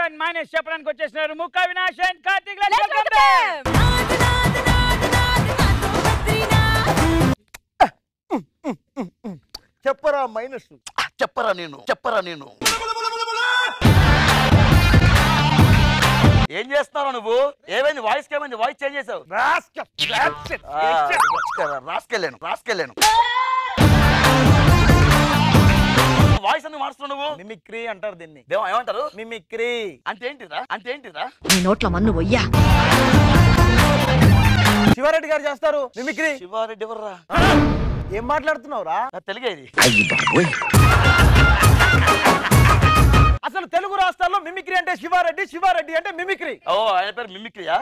And minus చెప్పడానికి వచ్చేసినారు ముక్క Vinash and Karthik Let's welcome them. చెప్పరా మైనస్ చెప్పరా నేను చెప్పరా నేను ఏం చేస్తున్నావు నువ్వు ఏమైంది వాయిస్ ఏమైంది వాయిస్ చేంజ్ చేసావు రాసుకెళ్ళాను రాసుకెళ్ళాను వాయిస్ ఎందుకు మారుస్తున్నావు నువ్వు మిమిక్రీ అంటారు దీన్ని దేవా ఏమంటారు మిమిక్రీ అంటే ఏంటిరా అంటే ఏంటిరా నీ నోట్ల మన్ను వయ్యా శివారెడ్డి గారు చేస్తారు మిమిక్రీ శివారెడ్డి ఎవర్రా ఏం మాట్లాడుతున్నావురా నా తెలుగే ఇది అసలు తెలుగు రాష్ట్రాల్లో మిమిక్రీ అంటే శివారెడ్డి శివారెడ్డి అంటే మిమిక్రీ ఓ ఆయన పేరు మిమిక్రియా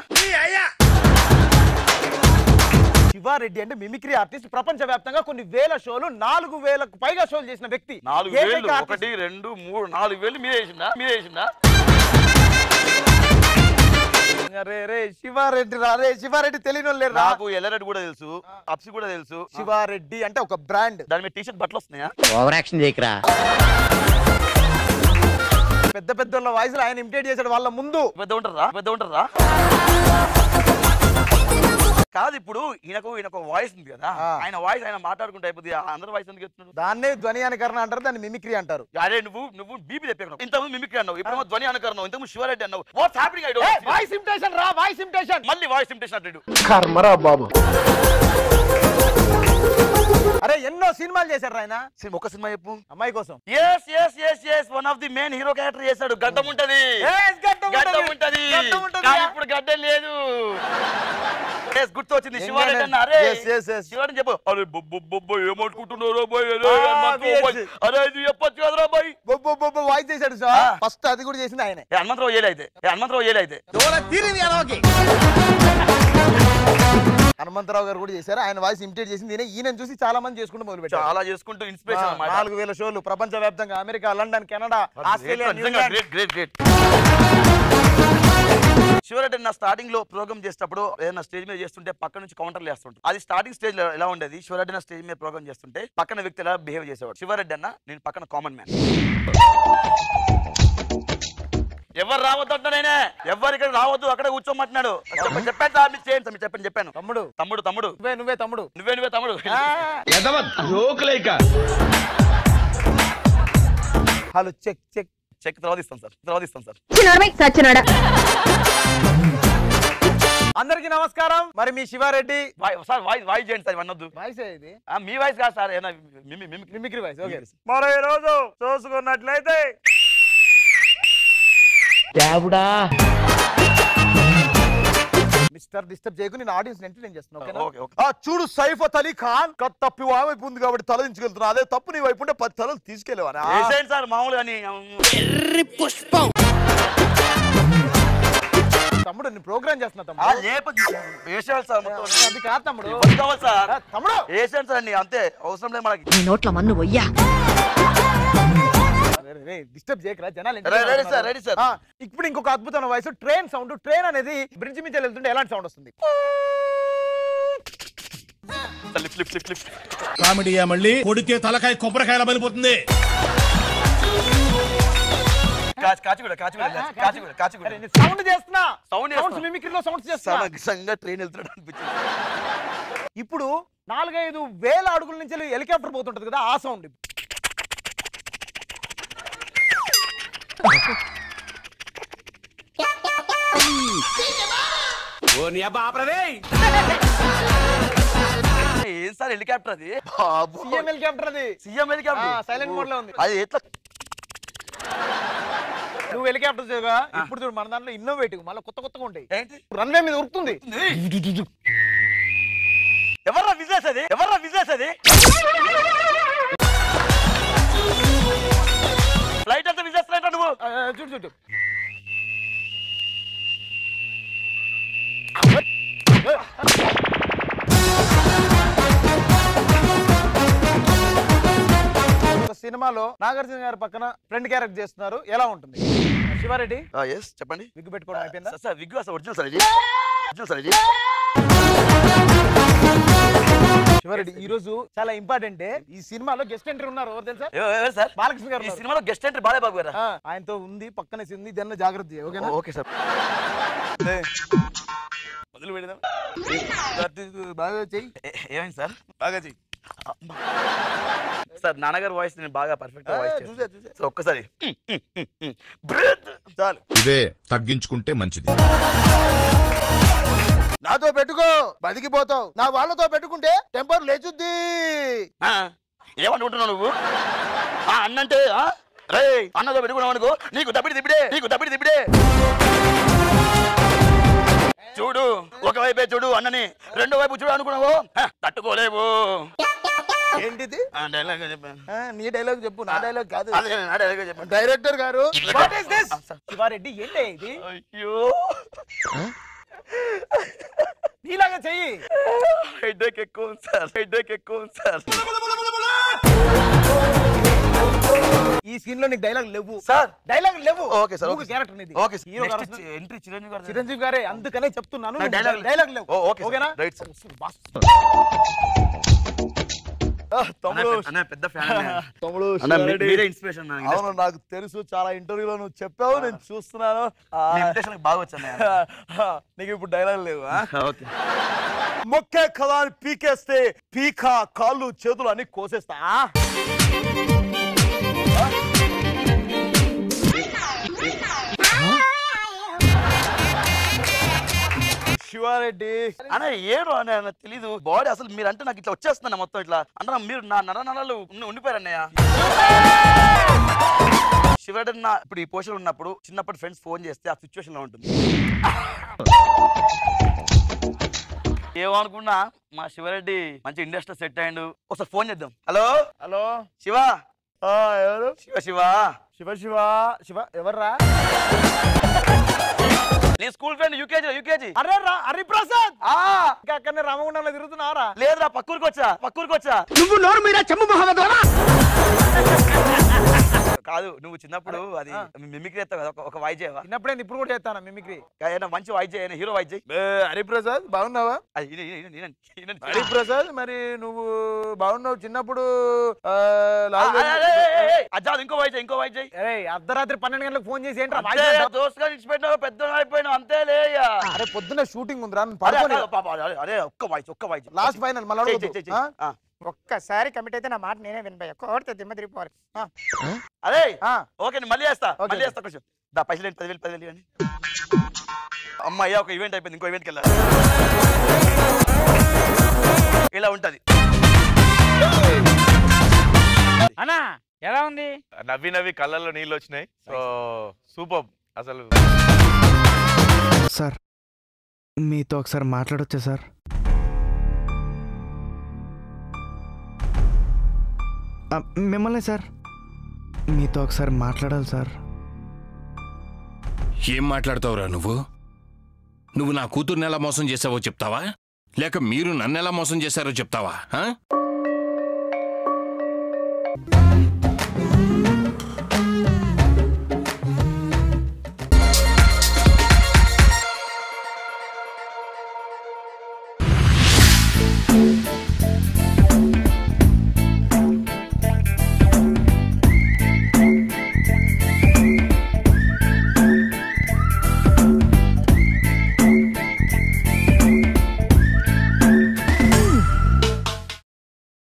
శివారెడ్డి అంటే మిమిక్రీ ఆర్టిస్ట్ ప్రపంచ వ్యాప్తంగా కొన్ని వేల షోలు నాలుగు వేలకు పైగా షోలు చేసిన వ్యక్తి నాలుగు ఏకైక వేలు artist. ఒకటి రెండు మూడు నాలుగు వేలు మీరే వేసిందా మీరే వేసిందా రే రే శివారెడ్డి రా రే శివారెడ్డి తెలియని వాళ్ళు లేరు రా. నాకు ఎల్లరెడ్డి కూడా తెలుసు అప్సి కూడా తెలుసు శివారెడ్డి అంటే ఒక బ్రాండ్ దాని మీద టీషర్ట్ బట్టలు వస్తున్నాయా ఓవర్ యాక్షన్ చేయకరా పెద్ద పెద్ద వాయిస్ ఆయన ఇమిటేట్ చేశాడు వాళ్ళ ముందు పెద్ద ఉంటారా పెద్ద ఉంటారా కాదు ఇప్పుడు ఈయనకు ఈయనకు వాయిస్ ఉంది కదా ఆ. ఆయన వాయిస్ ఆయన మాట్లాడుకుంటే అయిపోతుంది అందరి వాయిస్ ఎందుకు చెప్తున్నాడు దాన్నే ధ్వని అనుకరణ అంటారు దాన్ని మిమిక్రీ అంటారు అరే నువ్వు నువ్వు బీపీ తెప్పావు ఇంతకుముందు మిమిక్రీ అన్నావు ఇప్పుడు ధ్వని అనుకరణం ఇంతకు శివారెడ్డి అన్నావు what's happening I don't voice imitation రా వాయిస్ ఇమిటేషన్ మళ్ళీ వాయిస్ ఇంప్రెషన్ అడ్డు కర్మరా బాబు అరే ఎన్నో సినిమాలు చేశారు ఆయన సినిమా ఒక సినిమా చెప్పు అమ్మాయి కోసం yes yes yes yes one of the main hero character చేశాడు గడ్డం ఉంటది Yes, గడ్డం గడ్డం ఉంటది. ఉంటది గడ్డం ఉంటది. కానీ ఇప్పుడు గడ్డం లేదు ఎస్ గుర్తు వచ్చింది ఎంగనే- శివారెడ్డి అన్న అరే Yes, yes, yes. శివారెడ్డి చెప్పు అరే బొబ్బు బొబ్బు ఏమనుకుంటున్నారో బాయ్ అరే ఆ, హనుమంతరావు yes. బాయ్. అరే ఇది చెప్పొచ్చు కదరా బాయ్ బొబ్బు బొబ్బు వాయిస్ చేశాడు ఆ. సార్ ఫస్ట్ అది కూడా చేసింది ఆయనే ఏ హనుమంతరావు ఏలు అయితే ఏ హనుమంతరావు ఏలు అయితే హనుమంతరావు గారు కూడా చేశారు ఆయన వాయిస్ ఇమిటేట్ చేసింది ఈయన ఈయన చూసి చాలా మంది చేసుకుంటూ మొదలు పెట్టారు చాలా చేసుకుంటూ ఇన్స్పిరేషన్ అన్నమాట నాలుగు వేల షోలు ప్రపంచ వ్యాప్తంగా America London Canada Australia New Zealand great great great Shiva Reddy నా స్టార్టింగ్ లో ప్రోగ్రామ్ చేసేటప్పుడు ఏదైనా స్టేజ్ మీద చేస్తుంటే పక్క నుంచి కౌంటర్లు వేస్తుంటాడు అది స్టార్టింగ్ స్టేజ్ లో ఎలా ఉండేది శివరెడ్డి నా స్టేజ్ మీద ప్రోగ్రామ్ చేస్తుంటే పక్కన వ్యక్తి ఎలా బిహేవ్ చేసేవాడు శివరెడ్డి అన్న నేను పక్కన కామన్ మ్యాన్ ఎవరు రావద్దు అంటున్నా నేనే ఎవరు ఇక్కడ రావద్దు అక్కడ కూర్చోమంటున్నాడు చెప్పండి చెప్పండి సార్ మీరు చేయండి సార్ మీరు చెప్పండి చెప్పాను తమ్ముడు తమ్ముడు తమ్ముడు నువ్వే నువ్వే తమ్ముడు నువ్వే నువ్వే తమ్ముడు ఆ, హలో చెక్ చెక్ చెక్ తర్వాత ఇస్తాను సార్ తర్వాత ఇస్తాను సార్ సచ్చినాడా అందరికీ నమస్కారం మరి మీ శివారెడ్డి వాయి- సార్ వాయిస్ వాయిస్ చేయండి సార్ ఇవన్నొద్దు వాయిస్ ఇది ఆ, మీ వాయిస్ కాదు సార్ ఏదైనా Mimi Mimi mimicry voice okay Mimicry. మరి ఈ రోజు చూసుకున్నట్లయితే దేవుడా మిస్టర్ డిస్టర్బ్ చేయకు నేను ఆడియన్స్ ఎంటర్టైన్ చేస్తున్నా ఓకేనా? ఓకే ఓకే ఆ చూడు సైఫత్ అలీ ఖాన్ కత్ తప్పి ఆ వైపు ఉంది కాబట్టి తల దించుకెళ్తున్నా అదే తప్పు నీ వైపు ఉంటే పది తలలు తీసుకెళ్ళేవారా వేసేయండి సార్ మామూలుగా అని తమ్ముడు నేను ప్రోగ్రామ్ చేస్తున్నా ఆ, తమ్ముడు లేప వేసేయాలి సార్ మొత్తం అది కాదు తమ్ముడు ఎవరు కావాలి సార్ ఆ, తమ్ముడు వేసేయండి సార్ అన్ని అంతే అవసరం లేదు మనకి నీ నోట్ల మన్ను వయ్యా డిస్టర్బ్ చేయకరా జనాలు ready, ready sir, ready sir. ఆ, ఇప్పుడు ఇంకొక అద్భుతమైన వాయిస్ ట్రైన్ సౌండ్ ట్రైన్ అనేది బ్రిడ్జ్ మీద వెళ్తుంటే ఎలాంటి సౌండ్ వస్తుంది లిఫ్ట్ లిఫ్ట్ లిఫ్ట్ లిఫ్ట్ కామెడీయా మళ్ళీ కొడితే తలకాయ కొబ్బరికాయల పడిపోతుంది కాచి కాచిగూడ కాచిగూడ కాచిగూడ కాచిగూడ సౌండ్ చేస్తున్నా Sound సౌండ్స్ చేస్తున్నా. మిమిక్రీలో సౌండ్స్ చేస్తున్నా సమగ్రంగా ట్రైన్ వెళ్తున్నాడు అనిపించింది ఇప్పుడు నాలుగైదు వేల అడుగుల నుంచి హెలికాప్టర్ పోతుంటది కదా ఆ సౌండ్ ఏం సార్ హెలికాప్టర్ అది బాబు సీఎం హెలికాప్టర్ అది సీఎం హెలికాప్టర్ ఆ, silent mode లో ఉంది. అది ఎట్లా నువ్వు హెలికాప్టర్ చేయగా ఇప్పుడు చూడు మన దాంట్లో ఇన్నోవేటివ్ మళ్ళీ కొత్త కొత్తగా ఉంటాయి ఏంటి రన్వే మీద ఉరుకుతుంది ఎవర్రా బిజినెస్ అది ఎవర్రా బిజినెస్ అది ఫ్లైట్ అంతా బిజినెస్ ఫ్లైట్ నువ్వు ఆ, చూడు చూడు ఒక సినిమాలో నాగార్జున గారి పక్కన ఫ్రెండ్ క్యారెక్టర్ చేస్తున్నారు ఎలా ఉంటుంది శివారెడ్డి ఎస్ చెప్పండి విగ్గు పెట్టుకోవడం అయిపోయిందా సార్, సార్ విగ్గు అసలు ఒరిజినల్ సార్ ఇది ఒరిజినల్ సార్ ఇది శివారెడ్డి ఈ రోజు చాలా ఇంపార్టెంట్ ఈ సినిమాలో గెస్ట్ ఎంట్రీ ఉన్నారు ఎవరు తెలుసా ఎవ- ఎవరు సార్ బాలకృష్ణ గారు ఈ ఉన్నారు. సినిమాలో గెస్ట్ ఎంట్రీ బాలయ్య గారా ఆ, ఆయనతో ఉంది పక్కనే ఉంది దాన్ని జాగ్రత్త చేయి, ఓకేనా ఓకే సార్ మొదలు పెడదాం బాగా చెయ్యి ఏ- ఏమైంది సార్ బాగా చెయ్యి సార్ నాన్నగారు వాయిస్ నేను బాగా పర్ఫెక్ట్ ఆ, వాయిస్ చూసా చూసా సో ఒక్కసారి బ్రెత్ చాలు ఇదే తగ్గించుకుంటే మంచిది నాతో పెట్టుకో బతికిపోతావు నా వాళ్ళతో పెట్టుకుంటే టెంపర్ లేచుద్ది ఏమనుకుంటున్నావు నువ్వు ఆ, అన్నంటే ఆ? రే అన్నతో పెట్టుకున్నావు అనుకో నీకు దబ్బిడి దిబ్బిడే నీకు దబ్బిడి దిబ్బిడే చూడు ఒకవైపే చూడు అన్నని రెండో వైపు చూడు అనుకున్నావు హ, తట్టుకోలేవు ఏంటిది ఆ, dialogue చెప్పాను. ఆ, నీ డైలాగ్ చెప్పు నా డైలాగ్ కాదు అదే నా dialogue చెప్పాను. డైరెక్టర్ గారు వాట్ ఇస్ దిస్ శివారెడ్డి ఏంటి ఇది అయ్యో నీలాగా చెయ్యి హెడేక్ ఎక్కువ ఉంది సార్ హెడేక్ ఎక్కువ ఉంది సార్ ఈ సీన్ లో నీకు డైలాగ్ లేవు సార్ డైలాగ్ లేవు ఓకే సార్, ఓకే. క్యారెక్టర్ ఇది okay sir hero next entry Chiranjeevi garu Chiranjeevi గారే అందుకనే చెప్తున్నాను నా dialogue లేవు. డైలాగ్ లేవు ఓ, ఓకే సార్. ఓకేనా రైట్ సార్. బాస్. తమ్ముడు అన్న పెద్ద ఫ్యాన్ తమ్ముడు అన్న మీ- శివారెడ్డి. మీరే ఇన్స్పిరేషన్ అవును నాకు తెలుసు చాలా ఇంటర్వ్యూలో నువ్వు చెప్పావు నేను చూస్తున్నాను ఆ, ఇన్విటేషన్ బాగా వచ్చాను నీకు ఇప్పుడు డైలాగ్ లేవు ఆ? ఓకే మొక్కే కదా అని పీకేస్తే పీక కాళ్ళు చేతులు అన్ని కోసేస్తా శివారెడ్డి అన్న ఏడు అని అన్న తెలీదు బాడీ అసలు మీరు అంటే నాకు ఇట్లా వచ్చేస్తున్నా మొత్తం ఇట్లా అన్న మీరు నా నర నరాలు ఉండి- ఉండిపోయారు అన్నయ్య శివరెడ్డి ఇప్పుడు ఈ పోషన్ ఉన్నప్పుడు చిన్నప్పటి ఫ్రెండ్స్ ఫోన్ చేస్తే ఆ సిచ్యువేషన్ లో ఉంటుంది ఏమనుకున్నా మా శివరెడ్డి మంచి ఇండస్ట్రీ సెట్ అయ్యిండు ఒకసారి ఫోన్ చేద్దాం హలో హలో శివ ఆ, ఎవరు శివ శివ శివ శివ శివ ఎవర్రా నీ స్కూల్ ఫ్రెండ్ యూకేజీ యూకేజీ అరే రా హరిప్రసాద్ ఇంకా అక్కడనే రామగుండంలో తిరుగుతున్నారా లేదురా పక్కూరికి వచ్చా పక్కూరికి వచ్చా నువ్వు నోరు మీద చెమ్ము మొహమ్మద్ కాదు నువ్వు చిన్నప్పుడు అది ఆ. మిమిక్రీ ఎత్తావు కదా ఒక- ఒక వాయిస్ చేయవా చిన్నప్పుడే ఇప్పుడు కూడా చేస్తాను మిమిక్రీ ఏదైనా మంచి వాయిస్ చేయ హీరో వాయిస్ చేయి హరిప్రసాద్ బాగున్నావా అది ఈయన- ఈయన- ఈయన- ఈయన- ఈయన- హరిప్రసాద్ మరి నువ్వు బాగున్నావు చిన్నప్పుడు ఆ, ఆ, లాల్ ఆ, బహదూర్- ఆ, ఆ, ఆ, ఆ, అజ్జా ఇంకో వాయిస్ చేయి ఇంకో వాయిస్ చేయి అరే అర్ధరాత్రి పన్నెండు గంటలకు ఫోన్ చేసి ఏంట్రా అంతే, వాయిస్ అంటావ్? దోస్త్ గారు ఇచ్చిపెట్టినావు పెద్ద అయిపోయినావు అంతే లేయ్యా అరే పొద్దున్న షూటింగ్ ఉందిరా నేను అరే, పడుకోని అరే, పాప, అరే, అరే ఒక్క వాయిస్ ఒక్క వాయిస్ లాస్ట్ ఫైనల్ మళ్ళీ చెయ్, చెయ్, అడగొద్దు. చెయ్, చెయ్. ఆ? ఆ. ఒక్కసారి కమిట్ అయితే నా మాట నేనే వినబోయా కోడితే దిమ్మ తిరిగిపోవాలి ఆ, అరే ఆ, ఓకే నేను మళ్ళీ చేస్తా ఓకే, మళ్ళీ ఓకే. చేస్తా కొంచెం దా పైసలు ఏంటి పదివేలు పదివేలు ఇవ్వండి అమ్మయ్య ఒక ఈవెంట్ అయిపోయింది ఇంకో ఈవెంట్కి వెళ్ళాలి ఇలా ఉంటది అన్నా ఎలా ఉంది నవ్వి నవ్వి కళ్ళల్లో నీళ్ళు వచ్చినాయి సో సూపర్ అసలు సార్ మీతో ఒకసారి మాట్లాడొచ్చా సార్ ఆ, మిమ్మల్ని సార్ మీతో ఒకసారి మాట్లాడాలి సార్ ఏం మాట్లాడతావురా నువ్వు నువ్వు నా కూతుర్ని ఎలా మోసం చేసావో చెప్తావా లేక మీరు నన్ను ఎలా మోసం చేశారో చెప్తావా ఆ?